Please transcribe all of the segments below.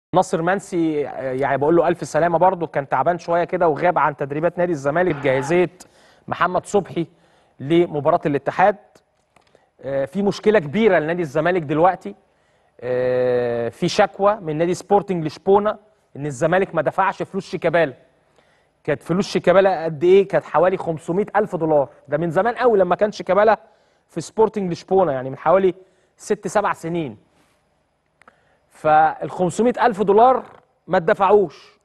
ناصر منسي يعني بقول له الف سلامه برضه كان تعبان شويه كده وغاب عن تدريبات نادي الزمالك بجاهزيه محمد صبحي لمباراه الاتحاد آه، في مشكله كبيره لنادي الزمالك دلوقتي آه، في شكوى من نادي سبورتنج لشبونه ان الزمالك ما دفعش فلوس شيكابالا كانت فلوس شيكابالا قد ايه كانت حوالي 500 الف دولار ده من زمان قوي لما كان شيكابالا في سبورتنج لشبونه يعني من حوالي ست سبع سنين فال 500 الف دولار ما اتدفعوش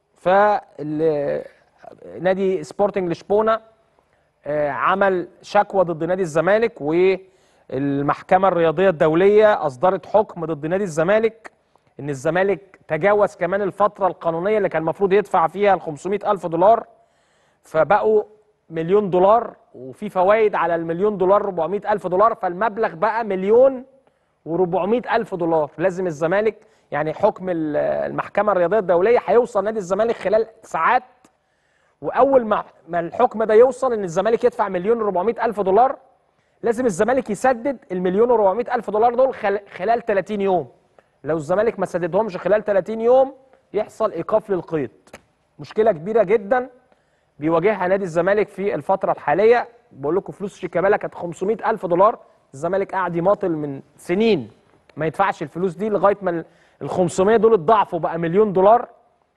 فنادي سبورتنج لشبونه آه، عمل شكوى ضد نادي الزمالك والمحكمه الرياضيه الدوليه اصدرت حكم ضد نادي الزمالك ان الزمالك تجاوز كمان الفتره القانونيه اللي كان المفروض يدفع فيها ال 500 الف دولار فبقوا مليون دولار وفي فوائد على المليون دولار 400 الف دولار فالمبلغ بقى مليون و400 الف دولار لازم الزمالك يعني حكم ال- المحكمه الرياضيه الدوليه هيوصل نادي الزمالك خلال ساعات واول ما ما الحكم ده يوصل ان الزمالك يدفع مليون و400 الف دولار لازم الزمالك يسدد المليون و400 الف دولار دول خل- خلال 30 يوم لو الزمالك ما سددهمش خلال 30 يوم يحصل ايقاف للقيد مشكله كبيره جدا بيواجهها نادي الزمالك في الفتره الحاليه بقول لكم فلوس شيكابالا كانت 500 الف دولار الزمالك قاعد يماطل من سنين ما يدفعش الفلوس دي لغايه ما ال 500 دول اتضاعفوا بقى مليون دولار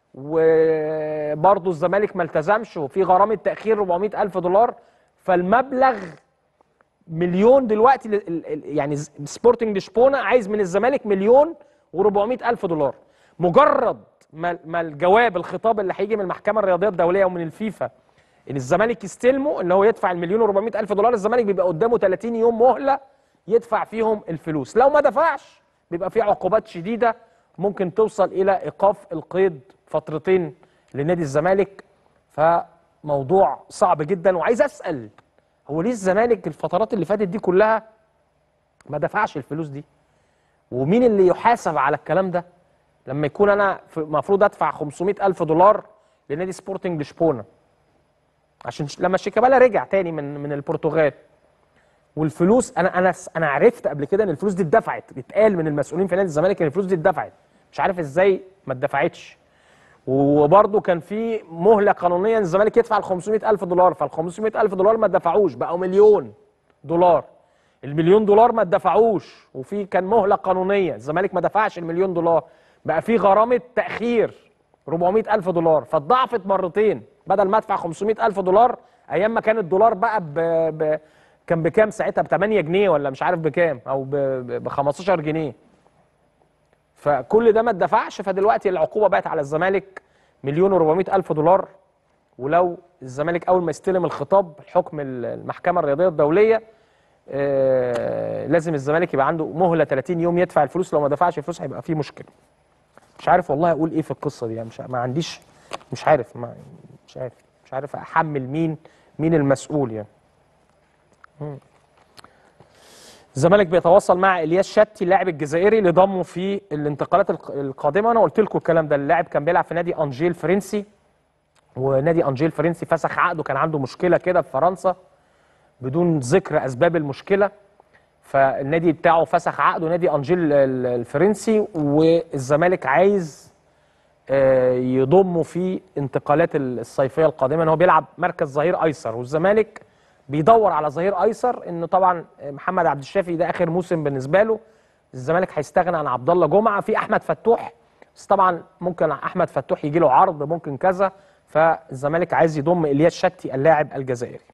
وبرضه الزمالك ما التزمش وفي غرامه تاخير 400 الف دولار فالمبلغ مليون دلوقتي ل- ال- ال- يعني ز- سبورتنج لشبونه عايز من الزمالك مليون و400 الف دولار مجرد ما ما الجواب الخطاب اللي هيجي من المحكمه الرياضيه الدوليه ومن الفيفا ان الزمالك يستلمه ان هو يدفع المليون و400 الف دولار الزمالك بيبقى قدامه 30 يوم مهله يدفع فيهم الفلوس لو ما دفعش بيبقى في عقوبات شديده ممكن توصل الى ايقاف القيد فترتين لنادي الزمالك فموضوع صعب جدا وعايز اسال هو ليه الزمالك الفترات اللي فاتت دي كلها ما دفعش الفلوس دي ومين اللي يحاسب على الكلام ده لما يكون انا المفروض ادفع 500 الف دولار لنادي سبورتنج لشبونه عشان ش- لما شيكابالا رجع تاني من من البرتغال والفلوس انا انا س- انا عرفت قبل كده ان الفلوس دي اتدفعت اتقال من المسؤولين في نادي الزمالك ان الفلوس دي اتدفعت مش عارف ازاي ما اتدفعتش وبرضه كان في مهله قانونيه ان الزمالك يدفع ال 500 الف دولار فال 500 الف دولار ما اتدفعوش بقوا مليون دولار المليون دولار ما اتدفعوش وفي كان مهله قانونيه الزمالك ما دفعش المليون دولار بقى في غرامه تاخير 400 الف دولار فاتضاعفت مرتين بدل ما ادفع 500 الف دولار ايام ما كان الدولار بقى ب... ب... كان بكام ساعتها ب 8 جنيه ولا مش عارف بكام او ب ب 15 جنيه فكل ده ما اتدفعش فدلوقتي العقوبه بقت على الزمالك مليون و400 الف دولار ولو الزمالك اول ما يستلم الخطاب حكم المحكمه الرياضيه الدوليه آه لازم الزمالك يبقى عنده مهله 30 يوم يدفع الفلوس لو ما دفعش الفلوس هيبقى فيه مشكله مش عارف والله اقول ايه في القصه دي يعني مش ما عنديش مش عارف ما مش عارف مش عارف احمل مين مين المسؤول يعني مم. الزمالك بيتواصل مع الياس شتي اللاعب الجزائري لضمه في الانتقالات الق- القادمه انا قلت لكم الكلام ده اللاعب كان بيلعب في نادي انجيل الفرنسي ونادي انجيل الفرنسي فسخ عقده كان عنده مشكله كده في فرنسا بدون ذكر اسباب المشكله فالنادي بتاعه فسخ عقده نادي انجيل ال- الفرنسي والزمالك عايز آه، يضمه في انتقالات الصيفيه القادمه ان هو بيلعب مركز ظهير ايسر والزمالك بيدور على ظهير ايسر ان طبعا محمد عبد الشافي ده اخر موسم بالنسبه له الزمالك هيستغنى عن عبد الله جمعه في احمد فتوح بس طبعا ممكن احمد فتوح يجي له عرض ممكن كذا فالزمالك عايز يضم الياس شتي اللاعب الجزائري